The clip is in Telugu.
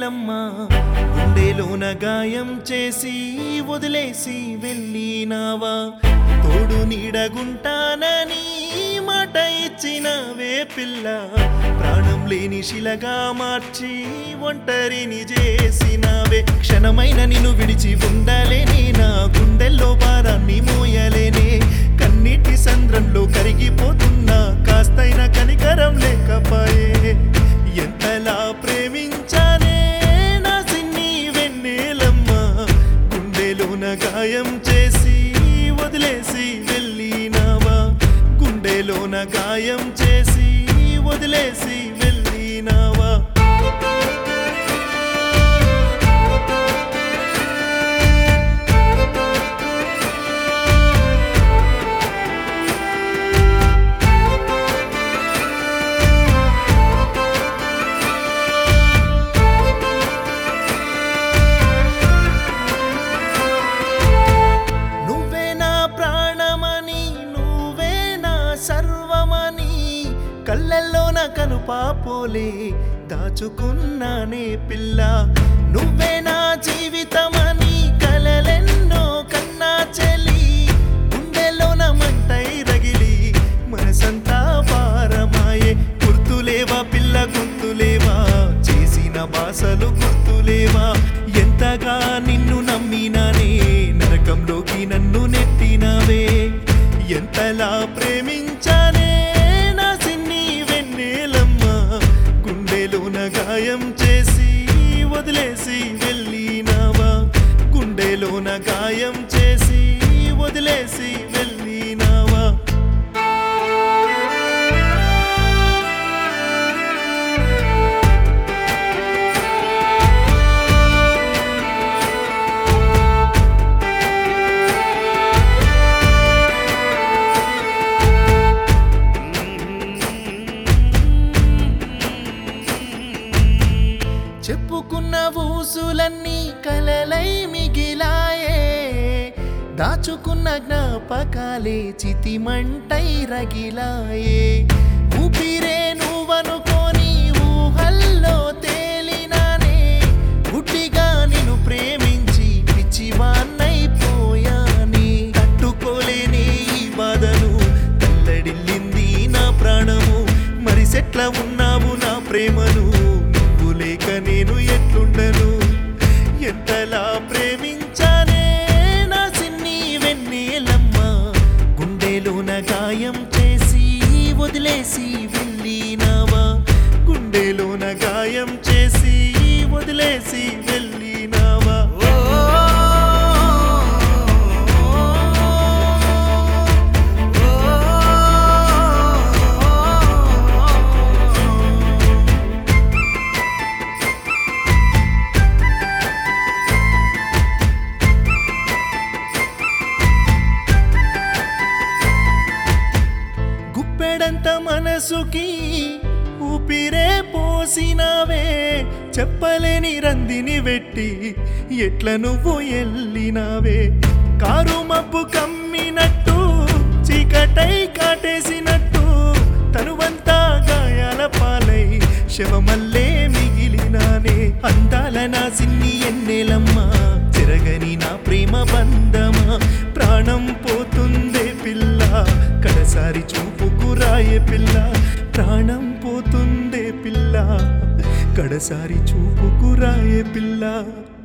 వెన్నెలమ్మా గుండెలోన గాయం చేసి వదిలేసి వెళ్ళినావా తోడు నీడగుంటానని మాట ఇచ్చినవే పిల్ల ప్రాణం లేని శిలగా మార్చి ఒంటరిని చేసినవే క్షణమైన నిన్ను విడిచి ఉండలేనే నా గుండెల్లో భారాన్ని మోయలేనే కన్నీటి సంద్రంలో కరిగిపోతున్నా కాస్తైన కనికరం లేకపాయే ఎంతలా ప్రేమించానే నా సిన్ని వెన్నెలమ్మ గుండెలోన గాయం చేసి వదిలేసి వెళ్ళినావా గుండెలోన గాయం చేసి వదిలేసి వెళ్ళినావా నువ్వే నా ప్రాణమని నువ్వే నా సర్వమని కళ్ళల్లో నా కనుపాపోలే దాచుకున్నానే పిల్ల నువ్వే నా జీవితమని కలలెన్నో కన్నా చెలి గుండెలో నా మంటై రగిలి మనసంతా భారమాయే గుర్తులేవా పిల్ల గుర్తులేవా చేసిన బాసలు గుర్తులేవా ఎంతగా నిన్ను నమ్మినానే నరకంలోకి నన్ను నెట్టినావే ఎంతలా ప్రేమించానే నా సిన్ని వెన్నెలమ్మ గుండెలోన గాయం చేసి వదిలేసి వెళ్ళినావా గుండెలోన గాయం చేసి వదిలేసి వెళ్ళినావా చెప్పుకున్న ఊసులన్నీ కలలై మిగిలాయే దాచుకున్న జ్ఞాపకాలే చితిమంటై రగిలాయే ఊపిరే నువ్వనుకోని ఊహల్లో తేలినానే గుడ్డిగా నిన్ను ప్రేమించి పిచ్చివాన్నైపోయానే తట్టుకోలేనే ఈ బాధను తల్లడిల్లింది నా ప్రాణము మరి సెట్ల ఉన్నావు నా ప్రేమను నువ్వు లేక నేను ఎట్లుండను ఎంతలా ప్రేమించానే నా సిన్ని వెన్నెలమ్మ గుండెలోన గాయం చేసి వదిలేసి వెళ్ళినావా గుండెలోన గాయం చేసి వదిలేసి వెళ్ళినావా గుప్పెడంత మనసుకి ఊపిరే పోసినావే చెప్పలేని రందిని వెట్టి ఎట్ల నువ్వు ఎల్లినావే కారు మబ్బు కమ్మినట్టు చీకటై కాటేసినట్టు తనువంతా గాయాల పాలై శవమల్లే మిగిలినానే అందాల నా సిన్ని ఎన్నెలమ్మా చెరగని నా ప్రేమ బంధమా ప్రాణం పోతుందే పిల్ల కడసారి చూపుకు రాయే పిల్ల ప్రాణం పోతుందే పిల్ల కడసారి చూపుకు రాయే పిల్ల